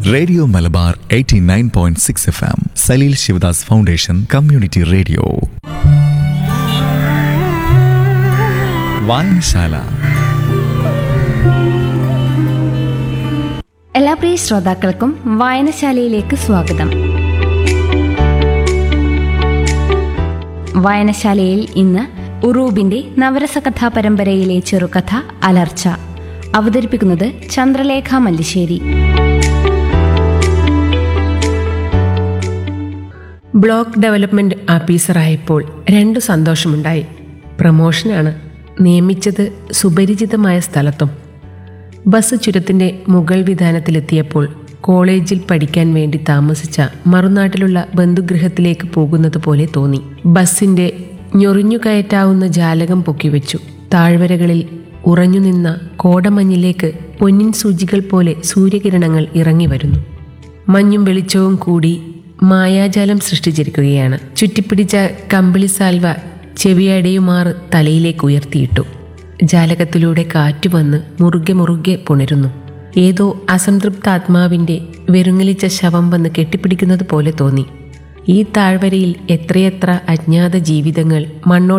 radio Malabar 89.6 point six F M Salil Sivadas foundation community radio വായനശാല എല്ലാ പ്രിയ ശ്രോതാക്കൾക്കും വായനശാലയിലേക്ക് സ്വാഗതം വായനശാലയിൽ ഇന്ന് ഉറൂബിന്റെ നവരസ കഥാ പരമ്പരയിലെ ചെറുകഥ അലർച്ച അവതരിപ്പിക്കുന്നത് ചന്ദ്രലേഖ മല്ലിശ്ശേരി ബ്ലോക്ക് ഡെവലപ്മെന്റ് ഓഫീസറായപ്പോൾ രണ്ടു സന്തോഷമുണ്ടായി പ്രമോഷനാണ് നിയമിച്ചത് സുപരിചിതമായ സ്ഥലത്തും ബസ് ചുരത്തിന്റെ മുകൾ വിധാനത്തിലെത്തിയപ്പോൾ കോളേജിൽ പഠിക്കാൻ വേണ്ടി താമസിച്ച മറുനാട്ടിലുള്ള ബന്ധുഗൃഹത്തിലേക്ക് പോകുന്നത് പോലെ തോന്നി ബസിന്റെ ഞൊറിഞ്ഞു കയറ്റാവുന്ന ജാലകം പൊക്കിവെച്ചു താഴ്വരകളിൽ ഉറഞ്ഞുനിന്ന കോടമഞ്ഞിലേക്ക് പൊന്നിൻ സൂചികൾ പോലെ സൂര്യകിരണങ്ങൾ ഇറങ്ങി വരുന്നു മഞ്ഞും വെളിച്ചവും കൂടി മായാജാലം സൃഷ്ടിച്ചിരിക്കുകയാണ് ചുറ്റിപ്പിടിച്ച കമ്പിളി സാൽവ ചെവിയടയുമാർ തലയിലേക്ക് ഉയർത്തിയിട്ടു ജാലകത്തിലൂടെ കാറ്റ് വന്ന് മുറുകെ മുറുകെ പുണരുന്നു ഏതോ അസംതൃപ്ത ആത്മാവിന്റെ വെറുങ്ങലിച്ച ശവം വന്ന് കെട്ടിപ്പിടിക്കുന്നത് പോലെ തോന്നി ഈ താഴ്വരയിൽ എത്രയെത്ര അജ്ഞാത ജീവിതങ്ങൾ മണ്ണോട്